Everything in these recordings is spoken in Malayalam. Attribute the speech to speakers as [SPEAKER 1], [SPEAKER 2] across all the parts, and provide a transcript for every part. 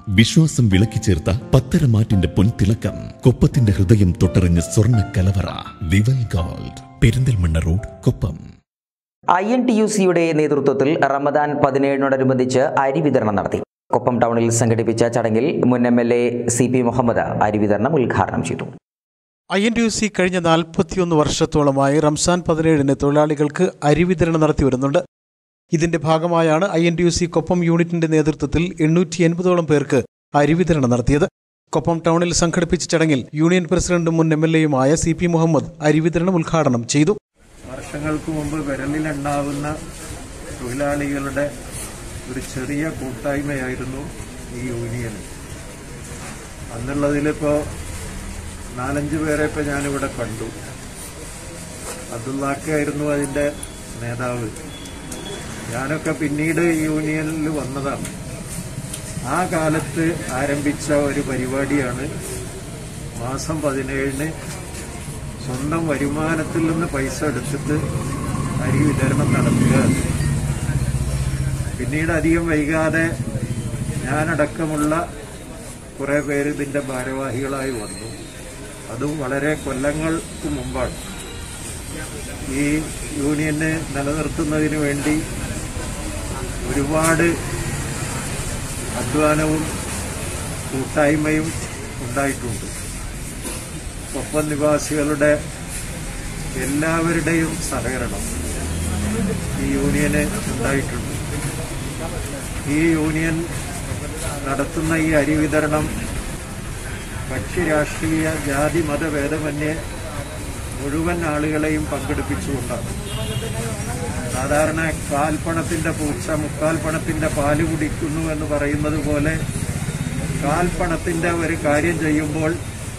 [SPEAKER 1] വിശ്വാസം വിളക്കിച്ചേർത്ത പത്തരമാറ്റിന്റെ പൊൻതിളക്കം കൊപ്പത്തിന്റെ ഹൃദയം തൊട്ടറിഞ്ഞ സ്വർണ്ണ കലവറ വിവൽ gold Perinthalmanna road Koppam
[SPEAKER 2] I N T U സിയുടെ നേതൃത്വത്തിൽ റമദാൻ പതിനേഴിനോടനുബന്ധിച്ച് അരി വിതരണം നടത്തി കൊപ്പം ടൗണിൽ സംഘടിപ്പിച്ച ചടങ്ങിൽ മുൻ M L A C P Muhammad അരി വിതരണം ഉദ്ഘാടനം ചെയ്തു
[SPEAKER 3] I N T U C കഴിഞ്ഞ നാൽപ്പത്തിയൊന്ന് വർഷത്തോളമായി റംസാൻ പതിനേഴിന് തൊഴിലാളികൾക്ക് അരി വിതരണം നടത്തി വരുന്നുണ്ട് ഇതിന്റെ ഭാഗമായാണ് I N T U C Koppam യൂണിറ്റിന്റെ നേതൃത്വത്തിൽ എണ്ണൂറ്റി എൺപതോളം പേർക്ക് അരി വിതരണം നടത്തിയത് കൊപ്പം ടൗണിൽ സംഘടിപ്പിച്ച ചടങ്ങിൽ യൂണിയൻ പ്രസിഡന്റും മുൻ എം എൽ എയുമായ സി പി മുഹമ്മദ് അരി വിതരണം ഉദ്ഘാടനം ചെയ്തു
[SPEAKER 4] വർഷങ്ങൾക്ക് മുമ്പ് വിരലിലുണ്ടാവുന്ന തൊഴിലാളികളുടെ ഒരു ചെറിയ കൂട്ടായ്മയായിരുന്നു ഈ യൂണിയൻ അന്നുള്ളതിലിപ്പോൾ നാലഞ്ച് പേരെ ഇപ്പോൾ ഞാനിവിടെ കണ്ടു അബ്ദുള്ളാക്കായിരുന്നു അതിൻ്റെ നേതാവ് ഞാനൊക്കെ പിന്നീട് ഈ യൂണിയനിൽ വന്നതാണ് ആ കാലത്ത് ആരംഭിച്ച ഒരു പരിപാടിയാണ് മാസം പതിനേഴിന് സ്വന്തം വരുമാനത്തിൽ നിന്ന് പൈസ എടുത്തിട്ട് അരി വിതരണം നടത്തുക പിന്നീട് അധികം വൈകാതെ ഞാനടക്കമുള്ള കുറെ പേര് ഇതിന്റെ ഭാരവാഹികളായി വന്നു അതും വളരെ കൊല്ലങ്ങൾക്ക് മുമ്പാണ് ഈ യൂണിയനെ നിലനിർത്തുന്നതിന് വേണ്ടി ഒരുപാട് അധ്വാനവും കൂട്ടായ്മയും ഉണ്ടായിട്ടുണ്ട് ഒപ്പം നിവാസികളുടെ എല്ലാവരുടെയും സഹകരണം ഈ യൂണിയന് ഉണ്ടായിട്ടുണ്ട് ഈ യൂണിയൻ നടത്തുന്ന ഈ അരി വിതരണം കക്ഷി രാഷ്ട്രീയ ജാതി മതഭേദമന്യേ മുഴുവൻ ആളുകളെയും പങ്കെടുപ്പിച്ചുകൊണ്ടാണ് സാധാരണ കാൽപ്പണത്തിന്റെ പൂച്ച മുക്കാൽ പണത്തിന്റെ പാല് കുടിക്കുന്നു എന്ന് പറയുന്നത് പോലെ കാൽപ്പണത്തിന്റെ ഒരു കാര്യം ചെയ്യുമ്പോൾ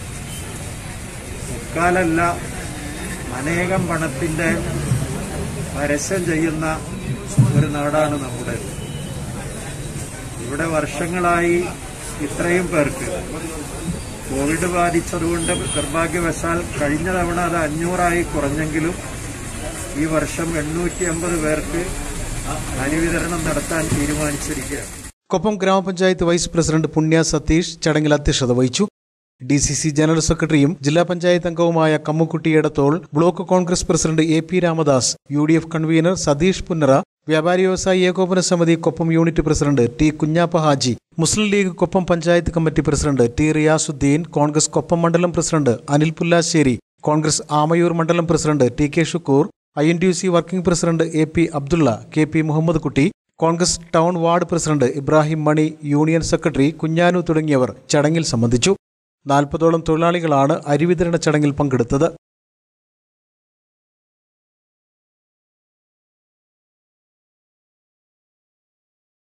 [SPEAKER 4] മുക്കാലല്ല അനേകം പണത്തിന്റെ പരസ്യം ചെയ്യുന്ന ഒരു നാടാണ് നമ്മുടെ ഇവിടെ വർഷങ്ങളായി ഇത്രയും പേർക്ക് കോവിഡ് ബാധിച്ചതുകൊണ്ട് നിർഭാഗ്യവശാൽ കഴിഞ്ഞ തവണ അത് അഞ്ഞൂറായി കുറഞ്ഞെങ്കിലും ഈ വർഷം എണ്ണൂറ്റി അമ്പത് പേർക്ക് അരി വിതരണം നടത്താൻ തീരുമാനിച്ചിരിക്കുകയാണ്
[SPEAKER 3] കൊപ്പം ഗ്രാമപഞ്ചായത്ത് വൈസ് പ്രസിഡന്റ് പുണ്യ സതീഷ് ചടങ്ങിൽ അധ്യക്ഷത വഹിച്ചു ഡി സി സി ജനറൽ സെക്രട്ടറിയും ജില്ലാ പഞ്ചായത്ത് അംഗവുമായ Kammukutty Edathol block Congress president A P Ramadas U D F convener Satheesh Punnara വ്യാപാരി വ്യവസായി ഏകോപന സമിതി Koppam unit president T Kunjappa Haji Muslim League Koppam panchayat committee president T Riyasuddin Congress Koppam മണ്ഡലം പ്രസിഡന്റ് അനിൽ പുല്ലാശ്ശേരി കോൺഗ്രസ് ആമയൂർ മണ്ഡലം president T K Shukkur I N T U C working president A P Abdulla K P Muhammad Kutty Congress town ward president Ibrahim Mani union secretary Kunjanu തുടങ്ങിയവർ ചടങ്ങിൽ സംബന്ധിച്ചു നാൽപ്പതോളം തൊഴിലാളികളാണ് അരിവിതരണ ചടങ്ങിൽ പങ്കെടുത്തത്